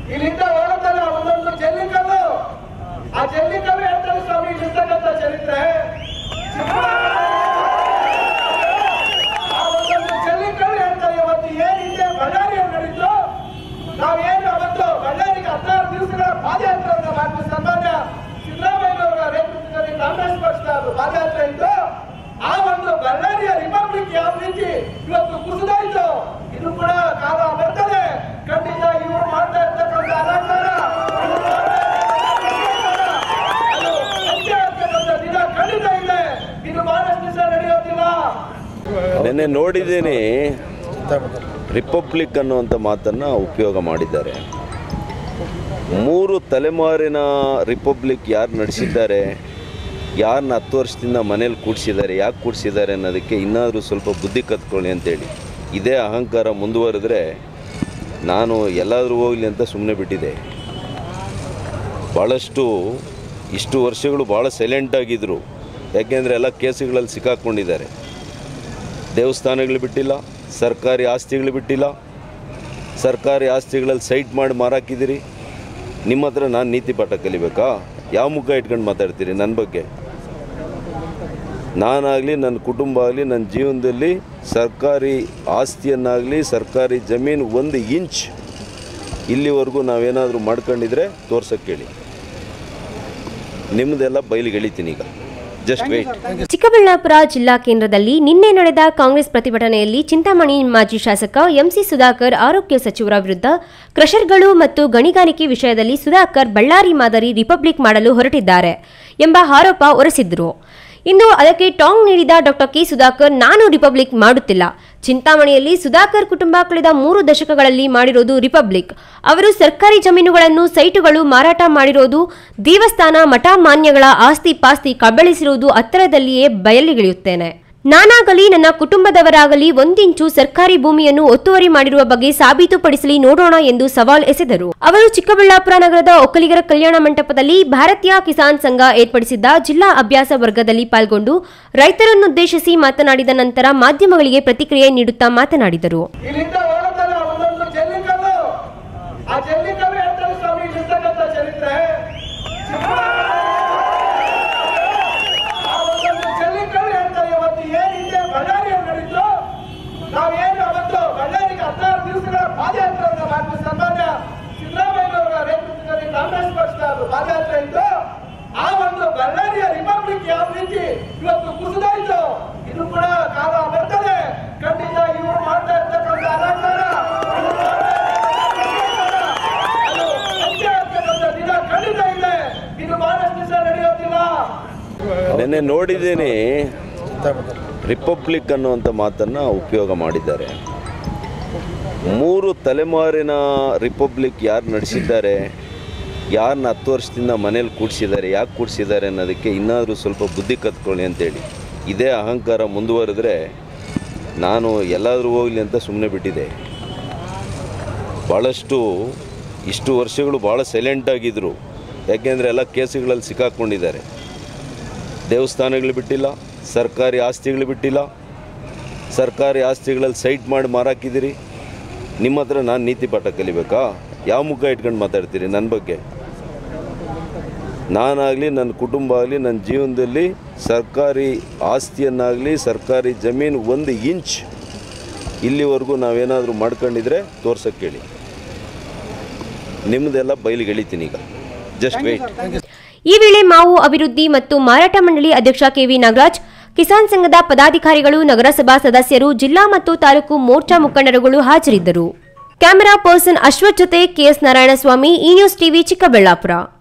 ಇಲ್ಲಿಂದ ಹೋಗುತ್ತಲ್ಲ ಒಂದೊಂದು ಜಲ್ಲಿಕಲ್ಲು ಆ ಜಲ್ಲಿಕಲ್ಲು ಹೇಳ್ತಾರೆ ಸ್ವಾಮಿ ಇಲ್ಲಿರ್ತಕ್ಕಂಥ ಚರಿತ್ರೆ ಆ ಒಂದೊಂದು ಜಲ್ಲಿಕಲ್ಲು ಹೇಳ್ತಾರೆ ಇವತ್ತು ಏನ್ ಹಿಂದೆ ಬಳ್ಳಾರಿಯಲ್ಲಿ ನಡೀತು ನಾವೇನು ಅವತ್ತು ಬಳ್ಳಾರಿಗೆ ಹದಿನಾರು ದಿವಸಗಳ ಪಾದಯಾತ್ರೆಯನ್ನು ಮಾಡಿ ಸನ್ಮಾನ್ಯ ಸಿದ್ದರಾಮಯ್ಯನವರ ನೇತೃತ್ವದಲ್ಲಿ ಕಾಂಗ್ರೆಸ್ ಪಕ್ಷದ ಪಾದಯಾತ್ರೆ ಇತ್ತು ಆ ಒಂದು ಬಳ್ಳಾರಿಯ ರಿಪಬ್ಲಿಕ್ ಯಾವ ರೀತಿ ಇವತ್ತು ಕುಸಿದಾಯ್ತು ಇದು ಕೂಡ ಕಾಲ ಬರ್ತದೆ ಖಂಡಿತ ಇವರು ಮಾಡ್ತಾ ಇರ್ತಕ್ಕಂಥ ಅನಾಚಾರ ಇವ್ರು ಮಾಡ್ತಾ ಇರ್ತಕ್ಕಂಥ ಅದು ಅಂತ್ಯ ಆಗ್ತಕ್ಕಂಥ ದಿನ ಖಂಡಿತ ಇದೆ ಇದು ಬಹಳಷ್ಟು ದಿವಸ ನಡೆಯೋದಿಲ್ಲ ನೆನ್ನೆ ನೋಡಿದ್ದೀನಿ ರಿಪಬ್ಲಿಕ್ ಅನ್ನುವಂಥ ಮಾತನ್ನು ಉಪಯೋಗ ಮಾಡಿದ್ದಾರೆ ಮೂರು ತಲೆಮಾರಿನ ರಿಪಬ್ಲಿಕ್ ಯಾರು ನಡೆಸಿದ್ದಾರೆ ಯಾರನ್ನ ಹತ್ತು ವರ್ಷದಿಂದ ಮನೇಲಿ ಕೂಡಿಸಿದ್ದಾರೆ ಯಾಕೆ ಕೂಡಿಸಿದ್ದಾರೆ ಅನ್ನೋದಕ್ಕೆ ಇನ್ನಾದರೂ ಸ್ವಲ್ಪ ಬುದ್ಧಿ ಕತ್ಕೊಳ್ಳಿ ಅಂತೇಳಿ ಇದೇ ಅಹಂಕಾರ ಮುಂದುವರೆದ್ರೆ ನಾನು ಎಲ್ಲಾದರೂ ಹೋಗಲಿ ಅಂತ ಸುಮ್ಮನೆ ಬಿಟ್ಟಿದ್ದೆ ಭಾಳಷ್ಟು ಇಷ್ಟು ವರ್ಷಗಳು ಭಾಳ ಸೈಲೆಂಟಾಗಿದ್ದರು ಯಾಕೆಂದರೆ ಎಲ್ಲ ಕೇಸುಗಳಲ್ಲಿ ಸಿಕ್ಕಾಕ್ಕೊಂಡಿದ್ದಾರೆ ದೇವಸ್ಥಾನಗಳು ಬಿಟ್ಟಿಲ್ಲ ಸರ್ಕಾರಿ ಆಸ್ತಿಗಳು ಬಿಟ್ಟಿಲ್ಲ ಸರ್ಕಾರಿ ಆಸ್ತಿಗಳಲ್ಲಿ ಸೈಟ್ ಮಾಡಿ ಮಾರಾಕಿದ್ದೀರಿ ನಿಮ್ಮ ಹತ್ರ ನಾನು ನೀತಿ ಪಾಠ ಕಲಿಬೇಕಾ ಯಾವ ಮುಖ ಇಟ್ಕೊಂಡು ಮಾತಾಡ್ತೀರಿ ನನ್ನ ಬಗ್ಗೆ ನಾನಾಗಲಿ ನನ್ನ ಕುಟುಂಬ ಆಗಲಿ ನನ್ನ ಜೀವನದಲ್ಲಿ ಸರ್ಕಾರಿ ಆಸ್ತಿಯನ್ನಾಗಲಿ ಸರ್ಕಾರಿ ಜಮೀನು ಒಂದು ಇಂಚ್ ಇಲ್ಲಿವರೆಗೂ ನಾವೇನಾದರೂ ಮಾಡ್ಕೊಂಡಿದ್ರೆ ತೋರ್ಸಕ್ಕೆ ಕೇಳಿ ನಿಮ್ಮದೆಲ್ಲ ಬಯಲಿಗೆ ಎಳಿತೀನಿ ಈಗ ಜಸ್ಟ್ ವೆಯ್ಟ್ ಚಿಕ್ಕಬಳ್ಳಾಪುರ ಜಿಲ್ಲಾ ಕೇಂದ್ರದಲ್ಲಿ ನಿನ್ನೆ ನಡೆದ ಕಾಂಗ್ರೆಸ್ ಪ್ರತಿಭಟನೆಯಲ್ಲಿ ಚಿಂತಾಮಣಿ ಮಾಜಿ ಶಾಸಕ ಎಂಸಿ ಸುಧಾಕರ್ ಆರೋಗ್ಯ ಸಚಿವರ ವಿರುದ್ಧ ಕ್ರಷರ್ಗಳು ಮತ್ತು ಗಣಿಗಾರಿಕೆ ವಿಷಯದಲ್ಲಿ ಸುಧಾಕರ್ ಬಳ್ಳಾರಿ ಮಾದರಿ ರಿಪಬ್ಲಿಕ್ ಮಾಡಲು ಹೊರಟಿದ್ದಾರೆ ಎಂಬ ಆರೋಪ ಹೊರಸಿದ್ರು ಇಂದು ಅದಕ್ಕೆ ಟಾಂಗ್ ನೀಡಿದ ಡಾಕ್ಟರ್ ಕೆ ಸುಧಾಕರ್ ನಾನು ರಿಪಬ್ಲಿಕ್ ಮಾಡುತ್ತಿಲ್ಲ ಚಿಂತಾಮಣಿಯಲ್ಲಿ ಸುಧಾಕರ್ ಕುಟುಂಬ ಕಳೆದ ಮೂರು ದಶಕಗಳಲ್ಲಿ ಮಾಡಿರೋದು ರಿಪಬ್ಲಿಕ್ ಅವರು ಸರ್ಕಾರಿ ಜಮೀನುಗಳನ್ನು ಸೈಟುಗಳು ಮಾರಾಟ ಮಾಡಿರೋದು ದೇವಸ್ಥಾನ ಮಠ ಮಾನ್ಯಗಳ ಆಸ್ತಿ ಪಾಸ್ತಿ ಕಬಳಿಸಿರುವುದು ಹತ್ತಿರದಲ್ಲಿಯೇ ಬಯಲಿಗಿಳಿಯುತ್ತೇನೆ ನಾನಾಗಲಿ ನನ್ನ ಕುಟುಂಬದವರಾಗಲಿ ಒಂದಿಂಚು ಸರ್ಕಾರಿ ಭೂಮಿಯನ್ನು ಒತ್ತುವರಿ ಮಾಡಿರುವ ಬಗ್ಗೆ ಸಾಬೀತುಪಡಿಸಲಿ ನೋಡೋಣ ಎಂದು ಸವಾಲ್ ಎಸೆದರು ಅವರು ಚಿಕ್ಕಬಳ್ಳಾಪುರ ನಗರದ ಒಕ್ಕಲಿಗರ ಕಲ್ಯಾಣ ಮಂಟಪದಲ್ಲಿ ಭಾರತೀಯ ಕಿಸಾನ್ ಸಂಘ ಏರ್ಪಡಿಸಿದ್ದ ಜಿಲ್ಲಾ ಅಭ್ಯಾಸ ವರ್ಗದಲ್ಲಿ ಪಾಲ್ಗೊಂಡು ರೈತರನ್ನುದ್ದೇಶಿಸಿ ಮಾತನಾಡಿದ ನಂತರ ಮಾಧ್ಯಮಗಳಿಗೆ ಪ್ರತಿಕ್ರಿಯೆ ನೀಡುತ್ತಾ ಮಾತನಾಡಿದರು ಇಲ್ಲಿಂದ ಹೋಗುತ್ತಲ್ಲ ಒಂದೊಂದು ಜಲ್ಲಿಕಲ್ಲು ಆ ಜಲ್ಲಿಕಲ್ಲು ಹೇಳ್ತಾರೆ ಸ್ವಾಮಿ ಇಲ್ಲಿರ್ತಕ್ಕಂಥ ಚರಿತ್ರೆ ಆ ಒಂದೊಂದು ಜಲ್ಲಿಕಲ್ಲು ಹೇಳ್ತಾರೆ ಇವತ್ತು ಏನ್ ಹಿಂದೆ ಬಳ್ಳಾರಿಯಲ್ಲಿ ನಡೀತು ನಾವೇನು ಅವತ್ತು ಬಳ್ಳಾರಿಗೆ ಹದಿನಾರು ದಿವಸಗಳ ಪಾದಯಾತ್ರೆಯನ್ನು ಮಾಡಿ ಸನ್ಮಾನ್ಯ ಸಿದ್ದರಾಮಯ್ಯನವರ ನೇತೃತ್ವದಲ್ಲಿ ಕಾಂಗ್ರೆಸ್ ಪಕ್ಷದ ಪಾದಯಾತ್ರೆ ಇತ್ತು ಆ ಒಂದು ಬಳ್ಳಾರಿಯ ರಿಪಬ್ಲಿಕ್ ಯಾವ ರೀತಿ ಇವತ್ತು ಕುಸಿದಾಯ್ತು ಇದು ಕೂಡ ಕಾಲ ಬರ್ತದೆ ಖಂಡಿತ ಇವರು ಮಾಡ್ತಾ ಇರ್ತಕ್ಕಂಥ ಅನಾಚಾರ ಇವ್ರು ಮಾಡ್ತಾ ಇರ್ತಕ್ಕಂಥ ಅದು ಅಂತ್ಯ ಆಗ್ತಕ್ಕಂಥ ದಿನ ಖಂಡಿತ ಇದೆ ಇದು ಬಹಳಷ್ಟು ದಿವಸ ನಡೆಯೋದಿಲ್ಲ ನೆನ್ನೆ ನೋಡಿದ್ದೀನಿ ರಿಪಬ್ಲಿಕ್ ಅನ್ನುವಂಥ ಮಾತನ್ನು ಉಪಯೋಗ ಮಾಡಿದ್ದಾರೆ ಮೂರು ತಲೆಮಾರಿನ ರಿಪಬ್ಲಿಕ್ ಯಾರು ನಡೆಸಿದ್ದಾರೆ ಯಾರನ್ನ ಹತ್ತು ವರ್ಷದಿಂದ ಮನೇಲಿ ಕೂಡಿಸಿದ್ದಾರೆ ಯಾಕೆ ಕೂಡಿಸಿದ್ದಾರೆ ಅನ್ನೋದಕ್ಕೆ ಇನ್ನಾದರೂ ಸ್ವಲ್ಪ ಬುದ್ಧಿ ಕತ್ಕೊಳ್ಳಿ ಅಂತೇಳಿ ಇದೇ ಅಹಂಕಾರ ಮುಂದುವರೆದ್ರೆ ನಾನು ಎಲ್ಲಾದರೂ ಹೋಗಲಿ ಅಂತ ಸುಮ್ಮನೆ ಬಿಟ್ಟಿದ್ದೆ ಭಾಳಷ್ಟು ಇಷ್ಟು ವರ್ಷಗಳು ಭಾಳ ಸೈಲೆಂಟಾಗಿದ್ದರು ಯಾಕೆಂದರೆ ಎಲ್ಲ ಕೇಸುಗಳಲ್ಲಿ ಸಿಕ್ಕಾಕ್ಕೊಂಡಿದ್ದಾರೆ ದೇವಸ್ಥಾನಗಳು ಬಿಟ್ಟಿಲ್ಲ ಸರ್ಕಾರಿ ಆಸ್ತಿಗಳು ಬಿಟ್ಟಿಲ್ಲ ಸರ್ಕಾರಿ ಆಸ್ತಿಗಳಲ್ಲಿ ಸೈಟ್ ಮಾಡಿ ಮಾರಾಕಿದ್ದೀರಿ ನಿಮ್ಮ ಹತ್ರ ನಾನು ನೀತಿ ಪಾಠ ಕಲಿಬೇಕಾ ಯಾವ ಮುಖ ಇಟ್ಕೊಂಡು ಮಾತಾಡ್ತೀರಿ ನನ್ನ ಬಗ್ಗೆ ನಾನಾಗಲಿ ನನ್ನ ಕುಟುಂಬ ಆಗಲಿ ನನ್ನ ಜೀವನದಲ್ಲಿ ಸರ್ಕಾರಿ ಆಸ್ತಿಯನ್ನಾಗಲಿ ಸರ್ಕಾರಿ ಜಮೀನು ಒಂದು ಇಂಚ್ ಇಲ್ಲಿವರೆಗೂ ನಾವೇನಾದರೂ ಮಾಡ್ಕೊಂಡಿದ್ರೆ ತೋರ್ಸಕ್ಕೆ ಕೇಳಿ ನಿಮ್ಮದೆಲ್ಲ ಬಯಲಿಗೆ ಎಳಿತೀನಿ ಈಗ ಜಸ್ಟ್ ವೆಯ್ಟ್ ಈ ವೇಳೆ ಮಾವು ಅಭಿವೃದ್ಧಿ ಮತ್ತು ಮಾರಾಟ ಮಂಡಳಿ ಅಧ್ಯಕ್ಷ ಕೆವಿ ನಾಗರಾಜ್ ಕಿಸಾನ್ ಸಂಘದ ಪದಾಧಿಕಾರಿಗಳು ನಗರಸಭಾ ಸದಸ್ಯರು ಜಿಲ್ಲಾ ಮತ್ತು ತಾಲೂಕು ಮೋರ್ಚಾ ಮುಖಂಡರುಗಳು ಹಾಜರಿದ್ದರು ಕ್ಯಾಮೆರಾ ಪರ್ಸನ್ ಅಶ್ವಥ್ ಜೊತೆ ಕೆಎಸ್ ನಾರಾಯಣಸ್ವಾಮಿ ಈ ನ್ಯೂಸ್ ಟಿವಿ ಚಿಕ್ಕಬಳ್ಳಾಪುರ